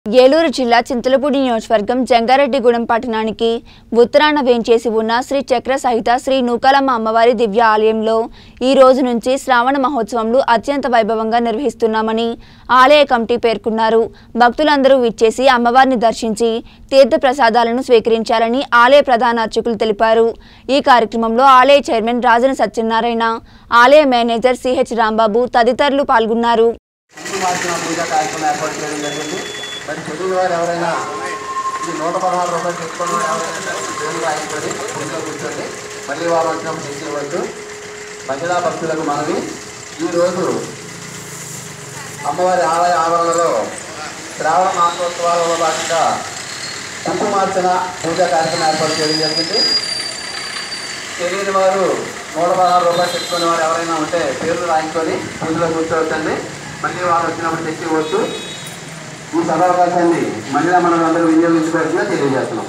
ఏలూరు జిల్లా చింతలపూడి నియోజకవర్గం జంగారెడ్డిగూడెం పట్టణానికి ఉత్తరాన వేంచేసి ఉన్న శ్రీ చక్ర సహిత శ్రీ నూకాలమ్మ అమ్మవారి దివ్య ఆలయంలో ఈ రోజు నుంచి శ్రావణ మహోత్సవంలు అత్యంత వైభవంగా నిర్వహిస్తున్నామని ఆలయ కమిటీ పేర్కొన్నారు భక్తులందరూ విచ్చేసి అమ్మవారిని దర్శించి తీర్థ ప్రసాదాలను స్వీకరించాలని ఆలయ ప్రధాన అర్చకులు తెలిపారు ఈ కార్యక్రమంలో ఆలయ చైర్మన్ రాజన సత్యనారాయణ ఆలయ మేనేజర్ సిహెచ్ రాంబాబు తదితరులు పాల్గొన్నారు హిందూ మార్చిన పూజ కార్యక్రమం ఏర్పాటు చేయడం జరిగింది మరి తెలుగు వారు ఎవరైనా ఇది నూట పదహారు రూపాయలు చెప్పుకున్న వారు ఎవరైనా సరే పేరు రాయించుకొని పూజలో కూర్చోండి మళ్ళీ వారు వచ్చినప్పుడు తీసుకువద్దు మహిళా భక్తులకు మనవి ఈరోజు అమ్మవారి ఆలయ ఆవరణలో శ్రావణ మాసోత్సవాలలో భాగంగా కుంకుమార్చన పూజా కార్యక్రమం ఏర్పాటు చేయడం జరిగింది తెలియని వారు నూట పదహారు రూపాయలు తెచ్చుకునే వారు ఎవరైనా ఉంటే పేర్లు రాయించుకొని పూజలో కూర్చోవచ్చండి మళ్ళీ వారు వచ్చినప్పుడు తెచ్చి ఇవ్వచ్చు ఈ సదావకాశాన్ని మహిళా మనం అందరూ వినియోగించుకోవాల్సిందిగా తెలియజేస్తున్నాం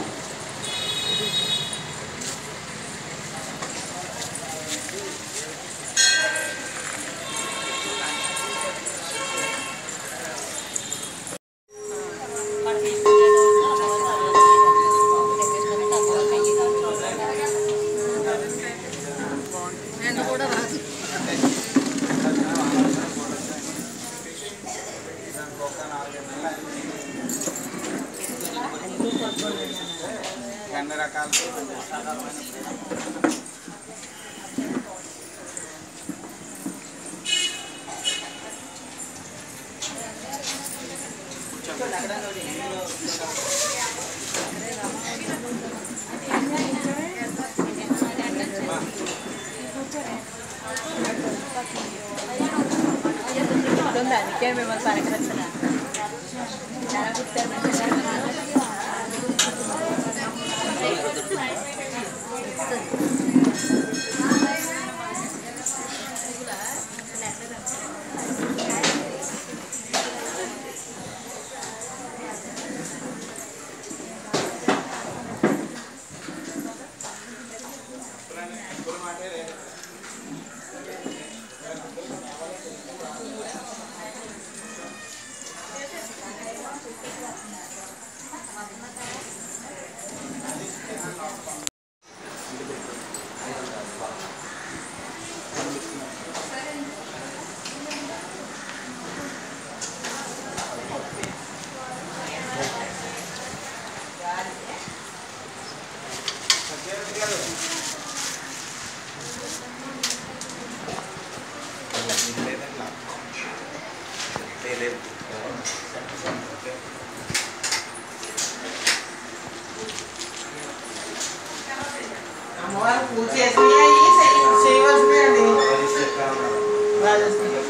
అందుకే మిమ్మల్ని పలకరించిన అమ్మవారు పూజ చేసినాయి చేయవలసినాయండి రాజేశ్వరి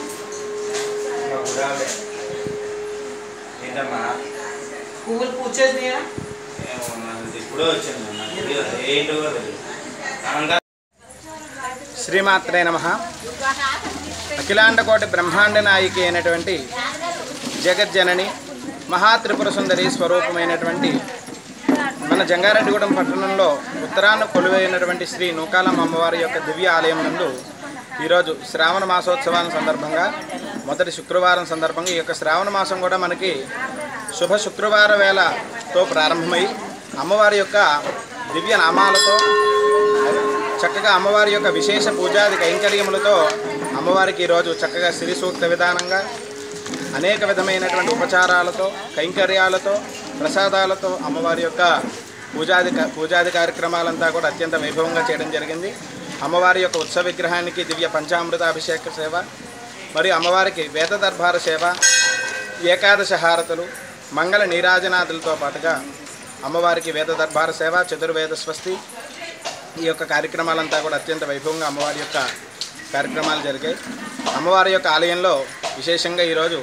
ఏంటమ్మా పువ్వులు పూజ చేసినాయా ఏమో నాకు ఇప్పుడే వచ్చింది నాకు తెలియదు ఏంటో కూడా తెలియదు అనంగా శ్రీమాత్రే నమ అఖిలాండకోటి బ్రహ్మాండ నాయికి అయినటువంటి జగజ్జనని మహాత్రిపుర సుందరి స్వరూపమైనటువంటి మన జంగారెడ్డిగూడెం పట్టణంలో ఉత్తరాన కొలువైనటువంటి శ్రీ నూకాలమ్మ అమ్మవారి యొక్క దివ్య ఆలయం నందు ఈరోజు శ్రావణ మాసోత్సవాల సందర్భంగా మొదటి శుక్రవారం సందర్భంగా ఈ యొక్క శ్రావణ మాసం కూడా మనకి శుభ శుక్రవార వేళతో ప్రారంభమై అమ్మవారి యొక్క దివ్య నామాలతో చక్కగా అమ్మవారి యొక్క విశేష పూజాది కైంకర్యములతో అమ్మవారికి ఈరోజు చక్కగా సిరి సూక్త విధానంగా అనేక విధమైనటువంటి ఉపచారాలతో కైంకర్యాలతో ప్రసాదాలతో అమ్మవారి యొక్క పూజాది క- పూజాది కార్యక్రమాలంతా కూడా అత్యంత వైభవంగా చేయడం జరిగింది అమ్మవారి యొక్క ఉత్సవ విగ్రహానికి దివ్య పంచామృతాభిషేక సేవ మరియు అమ్మవారికి వేద దర్బార సేవ ఏకాదశ హారతులు మంగళ నీరాజనాదులతో పాటుగా అమ్మవారికి వేద దర్బార సేవ చతుర్వేద స్వస్తి ఈ యొక్క కార్యక్రమాలంతా కూడా అత్యంత వైభవంగా అమ్మవారి యొక్క కార్యక్రమాలు జరిగాయి అమ్మవారి యొక్క ఆలయంలో విశేషంగా ఈరోజు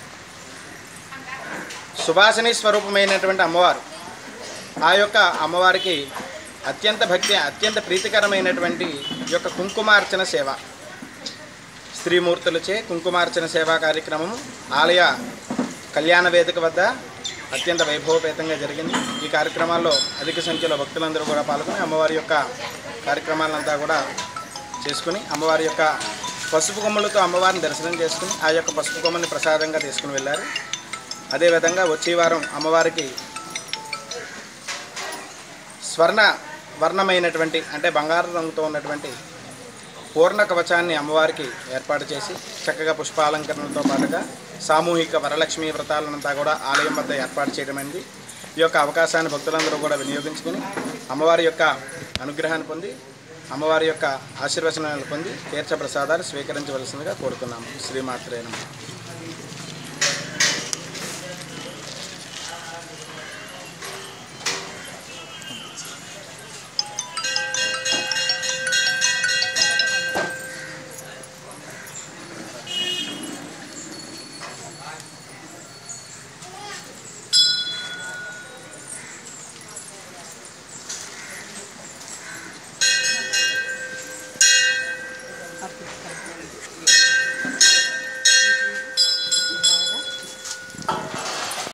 సుభాషిణి స్వరూపమైనటువంటి అమ్మవారు ఆ యొక్క అమ్మవారికి అత్యంత భక్తి అత్యంత ప్రీతికరమైనటువంటి ఈ యొక్క కుంకుమార్చన సేవ స్త్రీమూర్తులచే కుంకుమార్చన సేవా కార్యక్రమం ఆలయ కళ్యాణ వేదిక వద్ద అత్యంత వైభవపేతంగా జరిగింది ఈ కార్యక్రమాల్లో అధిక సంఖ్యలో భక్తులందరూ కూడా పాల్గొని అమ్మవారి యొక్క కార్యక్రమాలంతా కూడా చేసుకుని అమ్మవారి యొక్క పసుపు కొమ్ములతో అమ్మవారిని దర్శనం చేసుకుని ఆ యొక్క పసుపు కొమ్మని ప్రసాదంగా తీసుకుని వెళ్ళారు అదేవిధంగా వచ్చే వారం అమ్మవారికి స్వర్ణ వర్ణమైనటువంటి అంటే బంగారు రంగుతో ఉన్నటువంటి పూర్ణ కవచాన్ని అమ్మవారికి ఏర్పాటు చేసి చక్కగా పుష్పాలంకరణలతో పాటుగా సామూహిక వరలక్ష్మి వ్రతాలనంతా కూడా ఆలయం వద్ద ఏర్పాటు చేయడమైంది ఈ యొక్క అవకాశాన్ని భక్తులందరూ కూడా వినియోగించుకుని అమ్మవారి యొక్క అనుగ్రహాన్ని పొంది అమ్మవారి యొక్క ఆశీర్వచనాలు పొంది తీర్థ ప్రసాదాలు స్వీకరించవలసిందిగా కోరుతున్నాము శ్రీమాత్రే నమః